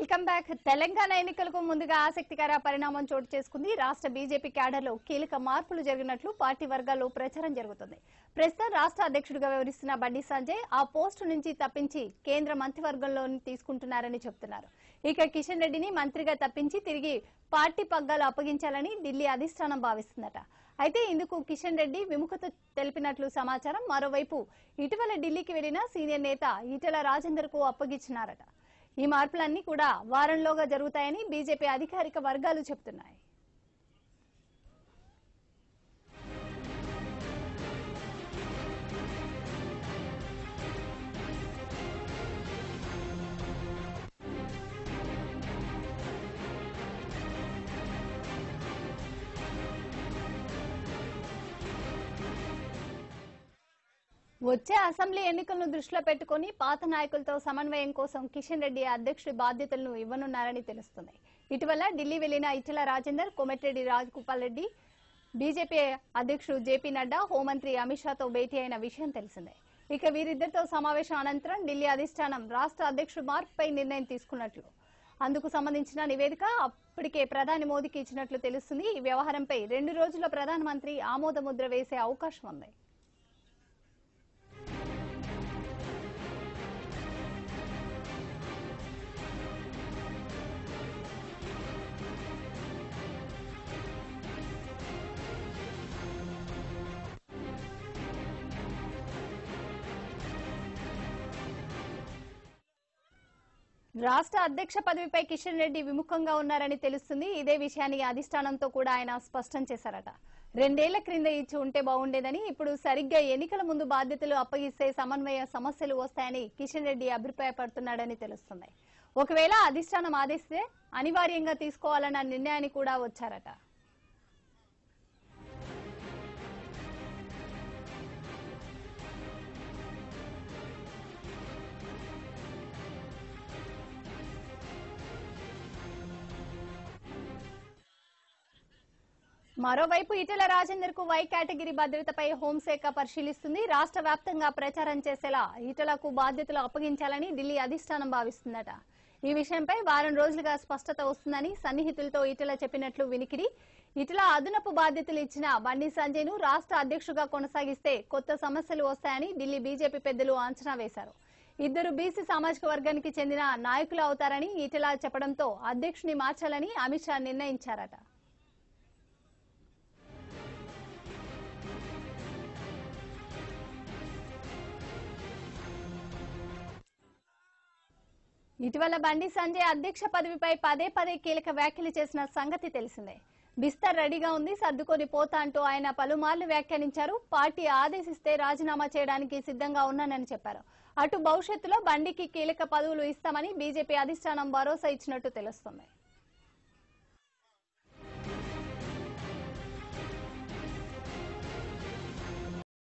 welcome back Telangana ఎన్నికలకు ముందుగా ఆసక్తికర పరిణామం చోటు చేసుకుంది రాష్ట్ర బీజేపీ క్యాడర్లో కీలక మార్పులు జరిగినట్లు పార్టీ వర్గాల్లో ప్రచారం జరుగుతుంది ప్రస్తుతం రాష్ట్ర అధ్యక్షుడిగా వ్యవహరిస్తున్న బండి సంజయ్ ఆ పోస్టు నుంచి తప్పించి కేంద్ర మంత్రివర్గంలో తీసుకుంటున్నారని చెబుతున్నారు ఇక కిషన్ రెడ్డిని మంత్రిగా తప్పించి తిరిగి పార్టీ పగ్గాలు అప్పగించాలని ఢిల్లీ అధిష్టానం భావిస్తుందట అయితే ఇందుకు కిషన్ రెడ్డి విముఖత తెలిపినట్లు సమాచారం మరోవైపు ఇటీవల ఢిల్లీకి వెళ్లిన సీనియర్ నేత ఈటెల రాజేందర్ కు అప్పగించినారట ఈ మార్పులన్నీ కూడా వారంలోగా జరుగుతాయని బీజేపీ అధికారిక వర్గాలు చెబుతున్నాయి వచ్చే అసెంబ్లీ ఎన్నికలను దృష్టిలో పెట్టుకుని పాత నాయకులతో సమన్వయం కోసం కిషన్ రెడ్డి అధ్యక్షుడి బాధ్యతలను ఇవ్వనున్నారని తెలుస్తుంది ఇటీవల ఢిల్లీ వెళ్లిన ఇటల రాజేందర్ కోమటిరెడ్డి రాజగోపాల్ రెడ్డి బీజేపీ అధ్యక్షుడు జేపీ నడ్డా హోంమంత్రి అమిత్ షాతో భేటీ అయిన విషయం తెలిసిందే ఇక వీరిద్దరితో సమావేశం అనంతరం ఢిల్లీ అధిష్టానం రాష్ట్ర అధ్యక్షుడు మార్పుపై నిర్ణయం తీసుకున్నట్లు అందుకు సంబంధించిన నివేదిక అప్పటికే ప్రధాని మోదీకి ఇచ్చినట్లు తెలుస్తుంది ఈ వ్యవహారంపై రెండు రోజుల ప్రధానమంత్రి ఆమోద ముద్ర వేసే అవకాశం ఉంది రాష్ట్ర అధ్యక్ష పదవిపై కిషన్ రెడ్డి విముఖంగా ఉన్నారని తెలుస్తుంది ఇదే విషయాన్ని అధిష్టానంతో కూడా ఆయన స్పష్టం చేశారట రెండేళ్ల క్రింద ఇచ్చి ఉంటే బాగుండేదని ఇప్పుడు సరిగ్గా ఎన్నికల ముందు బాధ్యతలు అప్పగిస్తే సమన్వయ సమస్యలు వస్తాయని కిషన్ రెడ్డి అభిప్రాయపడుతున్నాడని తెలుస్తుంది ఒకవేళ అధిష్టానం ఆదేశిస్తే అనివార్యంగా తీసుకోవాలన్న నిర్ణయానికి కూడా వచ్చారట మరోవైపు ఇటల రాజేందర్ కు వై కేటగిరీ భద్రతపై హోంశాఖ పరిశీలిస్తుంది రాష్ట్ర వ్యాప్తంగా ప్రచారం చేసేలా ఈటలకు బాధ్యతలు అప్పగించాలని ఢిల్లీ అధిష్టానం భావిస్తుందట ఈ విషయంపై వారం రోజులుగా స్పష్టత వస్తుందని సన్నిహితులతో ఇటల చెప్పినట్లు వినికిడి ఇటల అదనపు బాధ్యతలు ఇచ్చిన బండి సంజయ్ ను రాష్ట్ర అధ్యక్షుగా కొనసాగిస్తే కొత్త సమస్యలు వస్తాయని ఢిల్లీ బీజేపీ పెద్దలు అంచనా వేశారు ఇద్దరు బీసీ సామాజిక వర్గానికి చెందిన నాయకులు అవుతారని ఈటల చెప్పడంతో అధ్యక్షుని మార్చాలని అమిత్ షా నిర్ణయించారట ఇటీవల బండి సంజయ్ అధ్యక్ష పదవిపై పదే పదే కీలక వ్యాఖ్యలు చేసిన సంగతి తెలిసిందే బిస్తర్ రెడీగా ఉంది సర్దుకొని పోతా అంటూ ఆయన పలుమార్లు వ్యాఖ్యానించారు పార్టీ ఆదేశిస్తే రాజీనామా చేయడానికి సిద్ధంగా ఉన్నానని చెప్పారు అటు భవిష్యత్తులో బండికి కీలక పదవులు ఇస్తామని బీజేపీ అధిష్టానం భరోసా ఇచ్చినట్టు తెలుస్తుంది